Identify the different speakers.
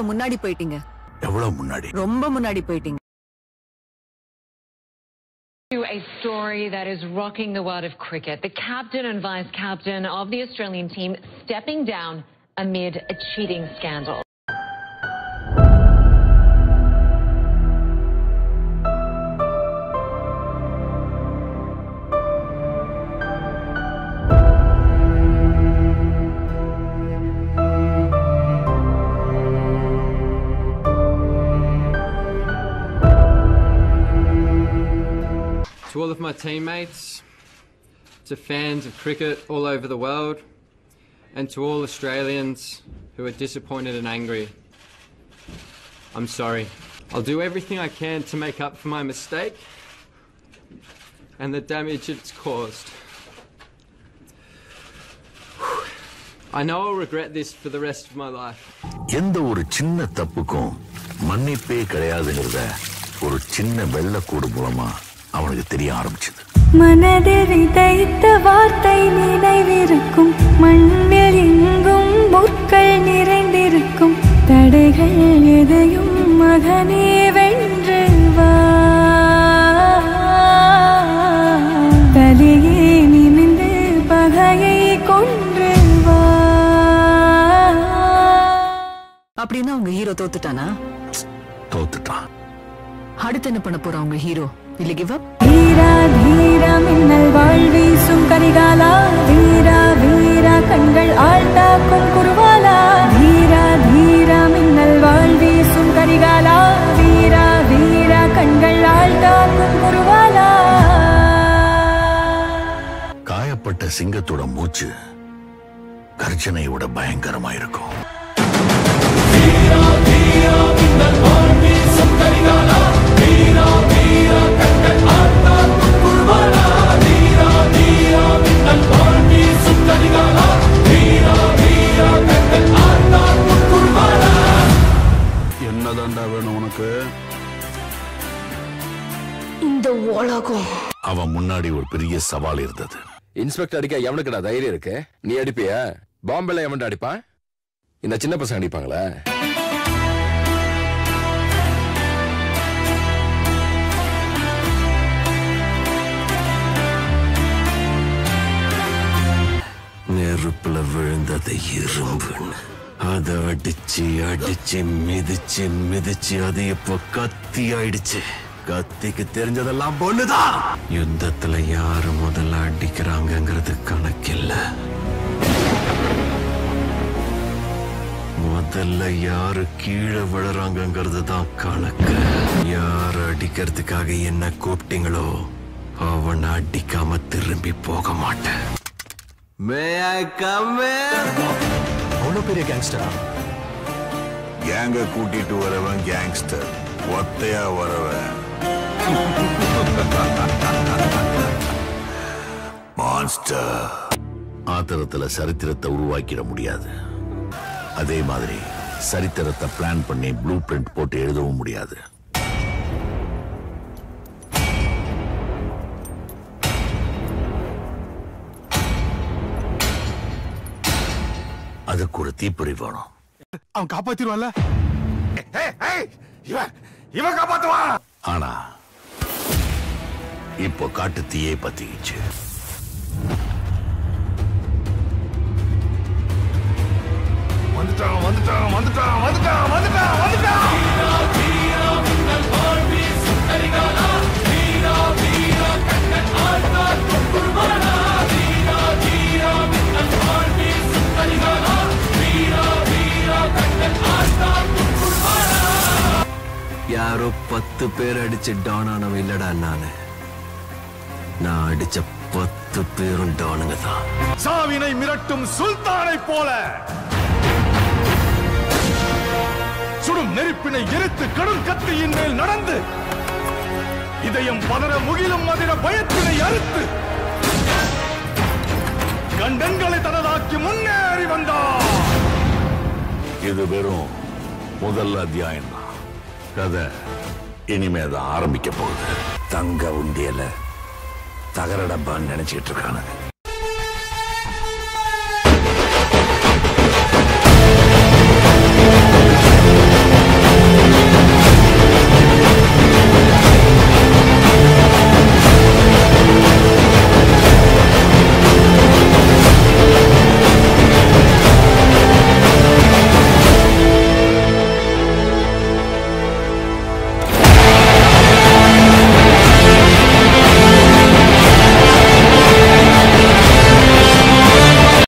Speaker 1: வாழ்க்கையில முன்னாடி போயிட்டீங்க
Speaker 2: எவ்வளவு முன்னாடி
Speaker 1: ரொம்ப முன்னாடி போயிட்டீங்க
Speaker 3: To a story that is rocking the world of cricket. The captain and vice captain of the Australian team stepping down amid a cheating scandal.
Speaker 4: To all of my teammates, to fans of cricket all over the world, and to all Australians who are disappointed and angry, I'm sorry. I'll do everything I can to make up for my mistake and the damage it's caused. I know I'll regret this for the rest of my life.
Speaker 2: எந்த ஒரு சின்ன தப்புக்கும் மன்னிப்பே கிடையாதுங்கிறத ஒரு சின்ன வெள்ளக்கூடு மூலமா அவனுக்கு தெரிய ஆரம்பிச்சது
Speaker 5: மனதில் விதைத்த வார்த்தை நினைவிருக்கும் மண்ணில் எங்கும் முற்கள் நிறைந்திருக்கும் தடைகள் எதையும் மகனே வென்று வா தலையே நிமிந்து பகையை கொன்று வா
Speaker 1: அப்படின்னா உங்க ஹீரோ தோத்துட்டானா
Speaker 2: தோத்துட்டான்
Speaker 1: அடுத்து என்ன பண்ண போறான் உங்க ஹீரோ இல்ல கிவ் அப்
Speaker 5: வீரா வீரா மின்னல் வாழ் வீசும் கரிகாலா வீரா வீரா கண்கள் ஆழ்ந்தாக்கும் குருவாலா வீரா வீரா மின்னல் வாழ் வீசும் கரிகாலா வீரா வீரா கண்கள் ஆழ்ந்தாக்கும் குருவாலா
Speaker 2: காயப்பட்ட சிங்கத்தோட மூச்சு கர்ஜனையை விட பயங்கரமா இருக்கும்
Speaker 6: என்னதான்டா வேணும் உனக்கு
Speaker 5: இந்த உலகம்
Speaker 2: அவன் முன்னாடி ஒரு பெரிய சவால் இருந்தது
Speaker 7: இன்ஸ்பெக்டர் அடிக்க எவனுக்குடா தைரியம் இருக்கு நீ அடிப்பியா பாம்பேல எவன்டா அடிப்பான் இந்த சின்ன பசங்க அடிப்பாங்களா
Speaker 2: நெருப்புல விழுந்தது இரும்புன்னு அதை அடிச்சு அடிச்சு மிதிச்சு மிதிச்சு அது இப்போ கத்தி ஆயிடுச்சு கத்திக்கு தெரிஞ்சதெல்லாம் பொண்ணுதான் யுத்தத்துல யாரு முதல்ல அடிக்கிறாங்கங்கிறது கணக்கில்ல முதல்ல யாரு கீழே விழுறாங்கங்கிறது தான் கணக்கு யார் அடிக்கிறதுக்காக என்ன கூப்பிட்டீங்களோ அவனை அடிக்காம திரும்பி போக மாட்டேன் மே ஐ கம் அவ்வளோ பெரிய கேங்ஸ்டரா
Speaker 6: கேங்க கூட்டிட்டு வரவன் கேங்ஸ்டர் ஒத்தையா வரவன் மான்ஸ்டர் ஆத்திரத்துல சரித்திரத்தை உருவாக்கிட முடியாது அதே மாதிரி சரித்திரத்தை பிளான் பண்ணி ப்ளூ பிரிண்ட் போட்டு எழுதவும் முடியாது அதுக்கு ஒரு தீப்பொறி வேணும் அவன் காப்பாத்திருவான்ல இவன் இவன் காப்பாத்துவான்
Speaker 2: ஆனா இப்போ காட்டு தீயே பத்திக்கிச்சு
Speaker 6: வந்துட்டான் வந்துட்டான் வந்துட்டான் வந்துட்டான் வந்துட்டான் வந்துட்டான்
Speaker 2: யாரோ பத்து பேர் அடிச்சு டான் ஆனவன் இல்லடா நானு நான் அடிச்ச பத்து பேரும் டானுங்க தான்
Speaker 6: சாவினை மிரட்டும் சுல்தானை போல சுடும் நெருப்பினை எரித்து கடும் கத்தியின் மேல் நடந்து இதயம் பதற முகிலும் மதிர பயத்தினை அறுத்து கண்டன்களை தனதாக்கி முன்னேறி வந்தார்
Speaker 2: இது வெறும் முதல் அத்தியாயம் தான் கதை இனிமே தான் ஆரம்பிக்க போகுது தங்க உண்டியல தகர டப்பான்னு நினைச்சுக்கிட்டு இருக்கானுங்க